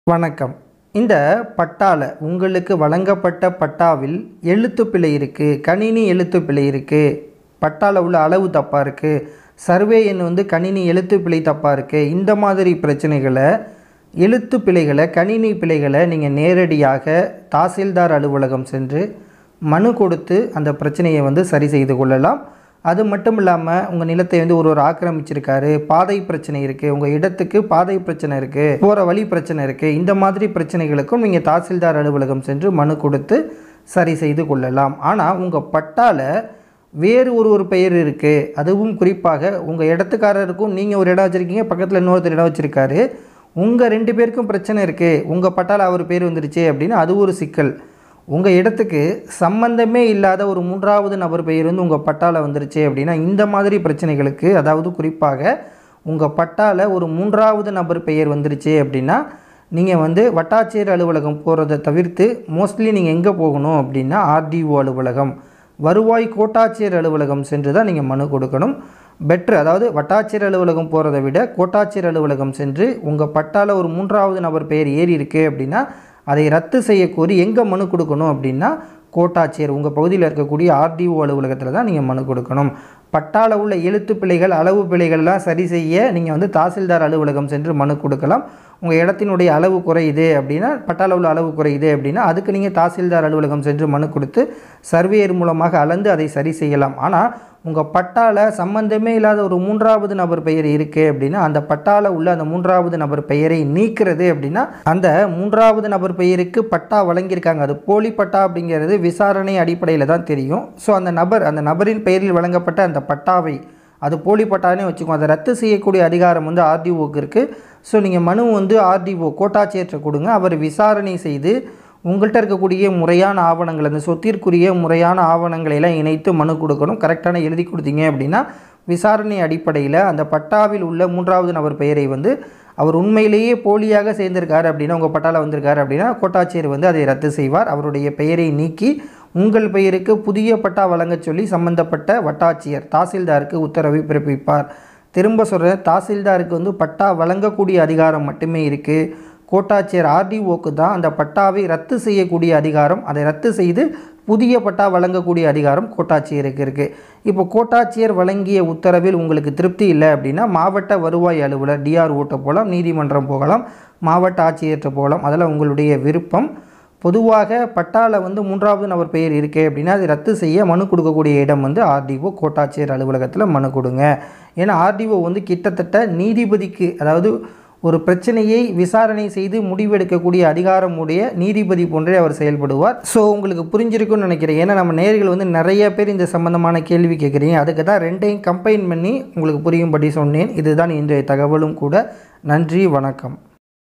வணக்கம் இந்த பட்டால உங்களுக்கு வழங்கப்பட்ட பட்டாவில் எழுத்து பிழை இருக்குது கணினி எழுத்து பிழை இருக்குது பட்டால உள்ள அளவு தப்பாக இருக்குது சர்வே எண் வந்து கணினி எழுத்து பிழை தப்பாக இருக்குது இந்த மாதிரி பிரச்சனைகளை எழுத்து பிழைகளை கணினி பிழைகளை நீங்கள் நேரடியாக தாசில்தார் அலுவலகம் சென்று மனு கொடுத்து அந்த பிரச்சனையை வந்து சரி செய்து கொள்ளலாம் அது மட்டும் இல்லாமல் உங்கள் நிலத்தை வந்து ஒரு ஒரு ஆக்கிரமிச்சிருக்காரு பாதை பிரச்சனை இருக்குது உங்கள் இடத்துக்கு பாதை பிரச்சனை இருக்குது போகிற வழி பிரச்சனை இருக்குது இந்த மாதிரி பிரச்சனைகளுக்கும் நீங்கள் தாசில்தார் அலுவலகம் சென்று மனு கொடுத்து சரி செய்து கொள்ளலாம் ஆனால் உங்கள் பட்டால வேறு ஒரு ஒரு பெயர் இருக்குது அதுவும் குறிப்பாக உங்கள் இடத்துக்காரருக்கும் நீங்கள் ஒரு இடம் வச்சுருக்கீங்க பக்கத்தில் இன்னொருத்தர் இடம் வச்சுருக்காரு உங்கள் ரெண்டு பேருக்கும் பிரச்சனை இருக்குது உங்கள் பட்டால அவர் பேர் வந்துருச்சு அப்படின்னு அது ஒரு சிக்கல் உங்கள் இடத்துக்கு சம்பந்தமே இல்லாத ஒரு மூன்றாவது நபர் பெயர் வந்து உங்கள் பட்டால வந்துருச்சு அப்படின்னா இந்த மாதிரி பிரச்சனைகளுக்கு அதாவது குறிப்பாக உங்கள் பட்டால ஒரு மூன்றாவது நபர் பெயர் வந்துருச்சு அப்படின்னா நீங்கள் வந்து வட்டாட்சியர் அலுவலகம் போகிறத தவிர்த்து மோஸ்ட்லி நீங்கள் எங்கே போகணும் அப்படின்னா ஆர்டிஓ அலுவலகம் வருவாய் கோட்டாட்சியர் அலுவலகம் சென்று தான் நீங்கள் மனு கொடுக்கணும் பெட்ரு அதாவது வட்டாட்சியர் அலுவலகம் போகிறத விட கோட்டாட்சியர் அலுவலகம் சென்று உங்கள் பட்டால ஒரு மூன்றாவது நபர் பெயர் ஏறி இருக்கு அப்படின்னா அதை ரத்து செய்யக்கோரி எங்கே மனு கொடுக்கணும் அப்படின்னா கோட்டாட்சியர் உங்கள் பகுதியில் இருக்கக்கூடிய ஆர்டிஓ அலுவலகத்தில் தான் நீங்கள் மனு கொடுக்கணும் பட்டால உள்ள எழுத்து பிழைகள் அளவு பிழைகள்லாம் சரி செய்ய நீங்கள் வந்து தாசில்தார் அலுவலகம் சென்று மனு கொடுக்கலாம் உங்கள் இடத்தினுடைய அளவு குறையுது அப்படின்னா பட்டால உள்ள அளவு குறையுது அப்படின்னா அதுக்கு நீங்கள் தாசில்தார் அலுவலகம் சென்று மனு கொடுத்து சர்வேயர் மூலமாக அளந்து அதை சரி செய்யலாம் ஆனால் உங்கள் பட்டால சம்பந்தமே இல்லாத ஒரு மூன்றாவது நபர் பெயர் இருக்குது அப்படின்னா அந்த பட்டால உள்ள அந்த மூன்றாவது நபர் பெயரை நீக்கிறது அப்படின்னா அந்த மூன்றாவது நபர் பெயருக்கு பட்டா வழங்கியிருக்காங்க அது போலி பட்டா அப்படிங்கிறது விசாரணை அடிப்படையில் தான் தெரியும் ஸோ அந்த நபர் அந்த நபரின் பெயரில் வழங்கப்பட்ட அந்த பட்டாவை அது போலி பட்டானே வச்சுக்கோம் அதை ரத்து செய்யக்கூடிய அதிகாரம் வந்து ஆர்டிஓக்கு இருக்குது ஸோ நீங்கள் மனு வந்து ஆர்டிஓ கோட்டாட்சியர்கிட்ட கொடுங்க அவர் விசாரணை செய்து உங்கள்கிட்ட இருக்கக்கூடிய முறையான ஆவணங்கள் அந்த சொத்திற்குரிய முறையான ஆவணங்களை எல்லாம் இணைத்து மனு கொடுக்கணும் கரெக்டான எழுதி கொடுத்தீங்க அப்படின்னா விசாரணை அடிப்படையில் அந்த பட்டாவில் உள்ள மூன்றாவது நபர் பெயரை வந்து அவர் உண்மையிலேயே போலியாக சேர்ந்திருக்காரு அப்படின்னா உங்கள் பட்டாவில் வந்திருக்காரு அப்படின்னா கோட்டாட்சியர் வந்து அதை ரத்து செய்வார் அவருடைய பெயரை நீக்கி உங்கள் பெயருக்கு புதிய பட்டா வழங்கச் சொல்லி சம்பந்தப்பட்ட வட்டாட்சியர் தாசில்தாருக்கு உத்தரவை பிறப்பிப்பார் திரும்ப சொல்கிறேன் தாசில்தாருக்கு வந்து பட்டா வழங்கக்கூடிய அதிகாரம் மட்டுமே இருக்குது கோட்டாட்சியர் ஆர்டிஓக்கு தான் அந்த பட்டாவை ரத்து செய்யக்கூடிய அதிகாரம் அதை ரத்து செய்து புதிய பட்டா வழங்கக்கூடிய அதிகாரம் கோட்டாட்சியருக்கு இருக்குது இப்போ கோட்டாட்சியர் வழங்கிய உத்தரவில் உங்களுக்கு திருப்தி இல்லை அப்படின்னா மாவட்ட வருவாய் அலுவலர் டிஆர்ஓட்ட போகலாம் நீதிமன்றம் போகலாம் மாவட்ட ஆட்சியர்கிட்ட போகலாம் அதெல்லாம் உங்களுடைய விருப்பம் பொதுவாக பட்டால வந்து மூன்றாவது நபர் பெயர் இருக்கே அப்படின்னா அதை ரத்து செய்ய மனு கொடுக்கக்கூடிய இடம் வந்து ஆர்டிஓ கோட்டாட்சியர் அலுவலகத்தில் மனு கொடுங்க ஏன்னா ஆர்டிஓ வந்து கிட்டத்தட்ட நீதிபதிக்கு அதாவது ஒரு பிரச்சனையை விசாரணை செய்து முடிவெடுக்கக்கூடிய அதிகாரமுடைய நீதிபதி போன்றே அவர் செயல்படுவார் ஸோ உங்களுக்கு புரிஞ்சிருக்கும்னு நினைக்கிறேன் ஏன்னா நம்ம நேர்கள் வந்து நிறைய பேர் இந்த சம்பந்தமான கேள்வி கேட்குறீங்க அதுக்கு தான் ரெண்டையும் கம்பைன் பண்ணி உங்களுக்கு புரியும்படி சொன்னேன் இதுதான் இன்றைய தகவலும் கூட நன்றி வணக்கம்